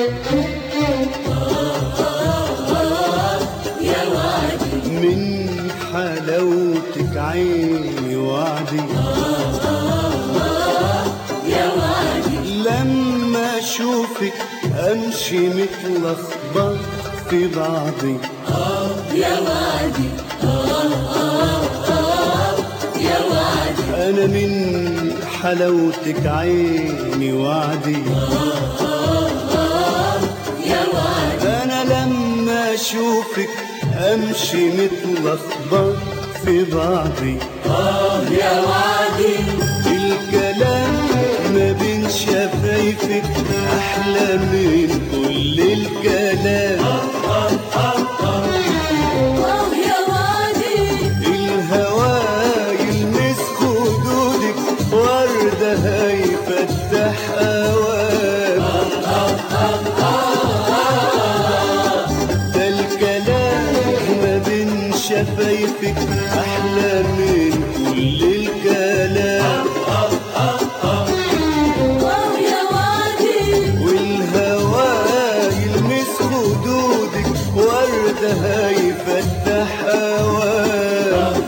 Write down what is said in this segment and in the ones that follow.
يا وعدي من حلاوتك عيني وعدي يا وعدي لما اشوفك امشي متلخبط في بعضي يا وعدي يا وعدي انا من حلاوتك عيني وعدي يا وعدي انا لما اشوفك امشي متلخبط في بعضي يا وعدي الكلام ما بين شفايفك احلى من كل الكلام آه يا وعدي الهوى يلمس خدودك وردة هيفتح أوام ده الكلام ما بين شفايفك أحلى من كل الكلام آه يا وعدي والهوى يلمس خدودك وردة هيفتح أوام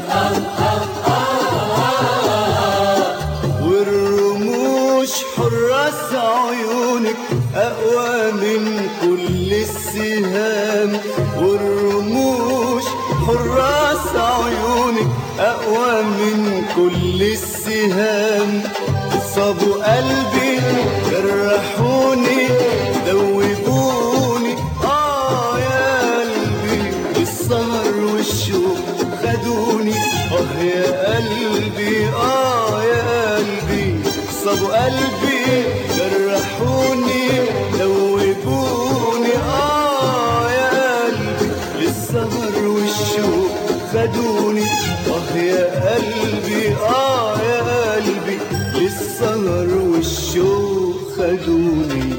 والرموش حراس عيونك أقوى من كل السهام والرموش حراس عيونك أقوى من كل السهام صابوا قلبي جرحوني دوبوني آه يا قلبي السهر والشوق خدوني آه يا قلبي آه يا قلبي صابوا قلبي جرحوني دوبوني آه يا قلبي للسهر والشوق خدوني آه يا قلبي آه يا قلبي للسهر والشوق خدوني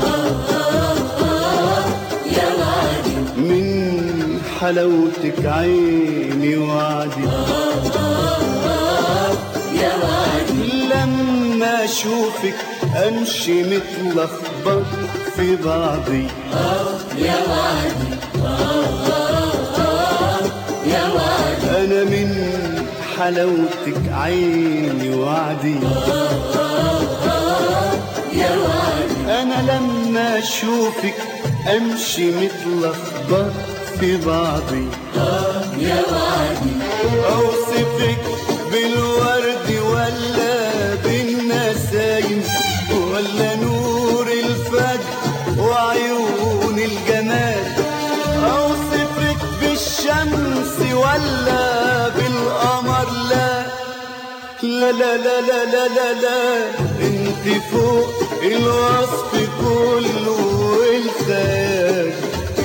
يا وعدي من حلاوتك عيني وعدي يا وعدي لما اشوفك امشي متلخبط في بعضي يا وعدي يا وعدي انا من حلاوتك عيني وعدي يا وعدي انا لما اشوفك امشي متلخبط في بعضي يا وعدي اوصفك بالورد ولا بالنسايم ولا نور الفجر وعيون الجمال اوصفك بالشمس ولا بالقمر لا لا لا لا لا لا لا, لا. انت فوق الوصف كله والخيال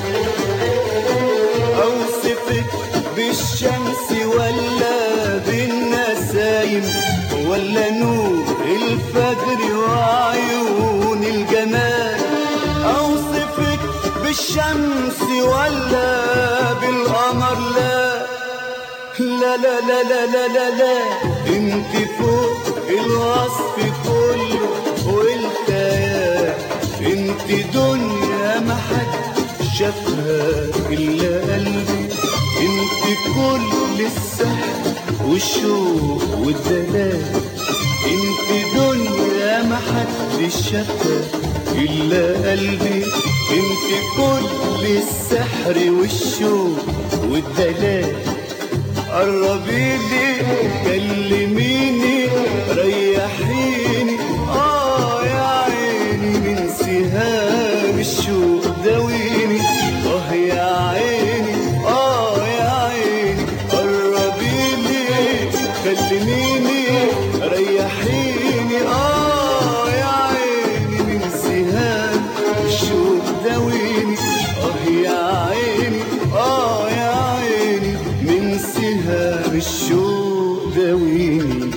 اوصفك بالشمس ولا بالنسايم ولا نور الفجر وعيون الجمال اوصفك بالشمس ولا بالقمر لا لا لا لا لا لا لا, لا. انت فوق الوصف كله والخيال انت دنيا ما حد شافها الا قلبي انت كل السحر والشوق والدلال انت دنيا ما حد شافها الا قلبي انت كل السحر والشوق والدلال قربي لي كلميني ريحيني اه يا عيني من سهام الشوق داويني اه يا عيني اه يا عيني قربي لي كلميني ريحيني اه يا عيني من سهام الشوق داويني اه يا عيني اه يا عيني من سهام الشوق داويني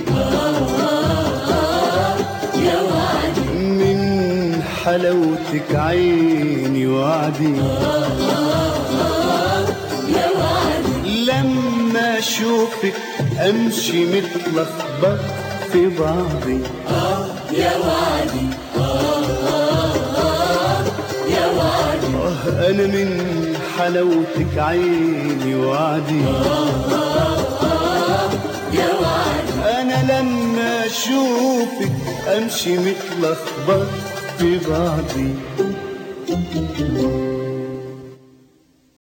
يا وعدي من حلاوتك عيني وعدي يا وعدي لما اشوفك امشي متلخبط في بعضي يا وعدي يا اه انا من حلاوتك عيني وعدي يا وعدي انا لما اشوفك امشي متلخبط في بعضي